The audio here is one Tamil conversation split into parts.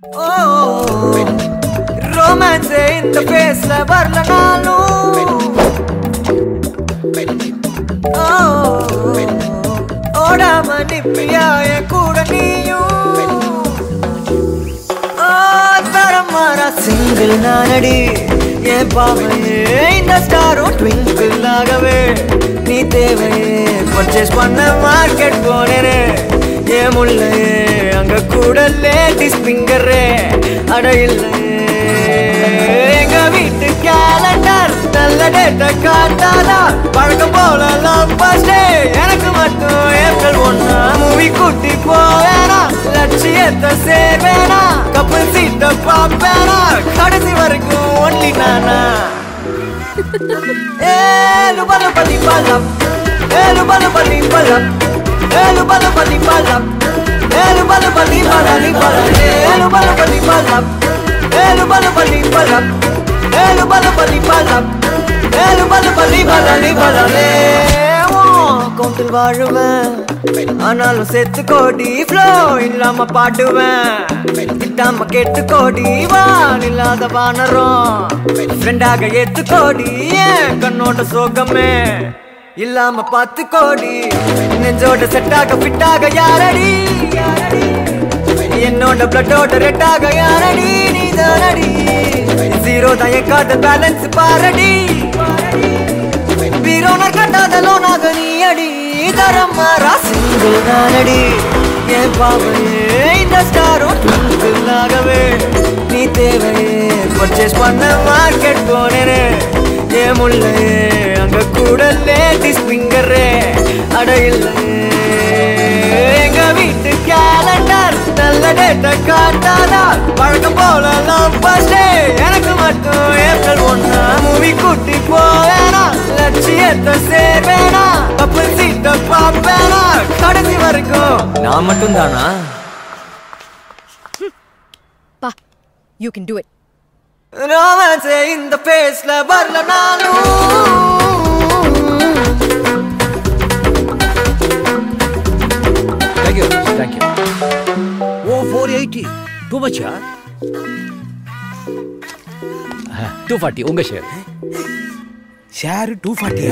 ஓ ரொமான்ஸ் இந்த ஃபேஸ்ல வரலனாலும் ஓ ஓடாம நிப்பியா என் கூட நீயும் ஓ தரமாறா சிங்கிள் நானடி என் பாவையே இந்த ஸ்டாரும் ட்விங்கிள் ஆகவே நீ தேவையே பர்ச்சேஸ் பண்ண மார்க்கெட் போனேனே ஏன் முல்லையே அங்க கூட லேடிஸ் பிங்கரே அட இல்லையே எங்க வீட்டு கேலண்டர் நல்ல டேட்ட காட்டாதா பழக்கம் போல லவ் டே எனக்கு மட்டும் ஏப்ரல் ஒண்ணா மூவி கூட்டி போவேனா லட்சியத்தை சேர்வேனா கப்பல் சீட்ட பாப்பேனா கடைசி வரைக்கும் ஒன்லி நானா ஏழு பல பதி பலம் ஏழு பல பதி பலம் ஏழு பல பதி பலம் ஏழு பல பதி பலி பலம் ஏழு பல பதி பலம் ஏழு பல பதி பலம் ஏழு பல பதி பலம் ஏழு பல பதி பலி பலமே கவுண்டில் வாழுவேன் ஆனாலும் செத்து கோடி ஃப்ளோ இல்லாம பாடுவேன் திட்டாம கெட்டு கோடி வான் இல்லாத வானரும் ஃப்ரெண்டாக ஏத்து கோடி ஏன் கண்ணோட சோகமே இல்லாம பத்து கோடி நெஞ்சோட செட்டாக ஃபிட்டாக யாரடி என்னோட பிளட்டோட ரெட்டாக யாரடி நீ தானடி ஜீரோ தான் என் காத பேலன்ஸ் பாரடி பீரோனர் கட்டாத லோனாக நீ அடி தரமாறா சிங்கிள் நானடி என் பாவையே இந்த ஸ்டாரும் ட்விங்கிளாகவே நீ தேவையே பர்ச்சேஸ் பண்ண மார்க்கெட் போனேனே ஏன் முல்லையே அங்க கூட லேடிஸ் பிங்கரே அட இல்லையே எங்க வீட்டு கேலண்டர் நல்ல டேட்ட காட்டாதா பழக்கம் போல லவ் டே எனக்கு மட்டும் ஏப்ரல் ஒண்ணா மூவி கூட்டி போவேனா லட்சியத்தை சேர்வேனா கப்பல் சீட்ட பாப்பேனா கடைசி வரைக்கும் நான் மட்டும் தானா பா you can do it romance இந்த பேஸ்ல வரலனாலும் Thank you. Thank you. Oh, 480. Too much, huh? Two forty உங்க ஷேர் ஷேர் டூ ஃபார்ட்டி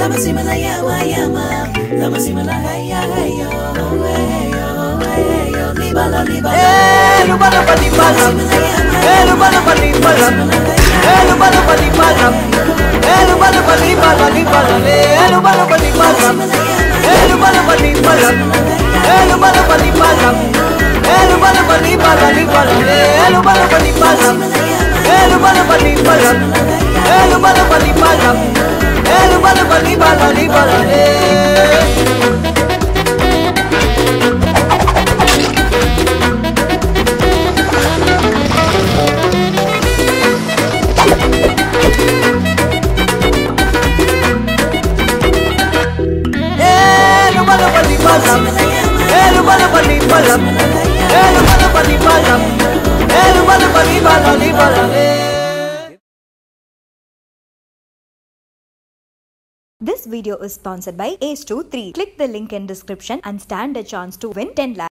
ஏழு பல பதி பலம் ஏழு பல பதி பலம் ஏழு பல பதி பலம் ஏழு பல பதி பலி பலம் ஏழு பல பதி பலம் ஏழு பல பதி பலம் ஏழு பல பதி பலம் ஏழு பல பதி பலி பலம் ஏழு பல பதி பலம் ஏழு பல பதி பலம் ஏழு பல பதி பலம் ஏழு பல பதி பலி பலம் ஏழு பல பதி பலம் ஏழு பல பதி பலம் ஏழு பல பதி பலம் ஏழு பல பதி பலி பலம் This video is sponsored by Ace23. Click the link in description and stand a chance to win 10 lakhs.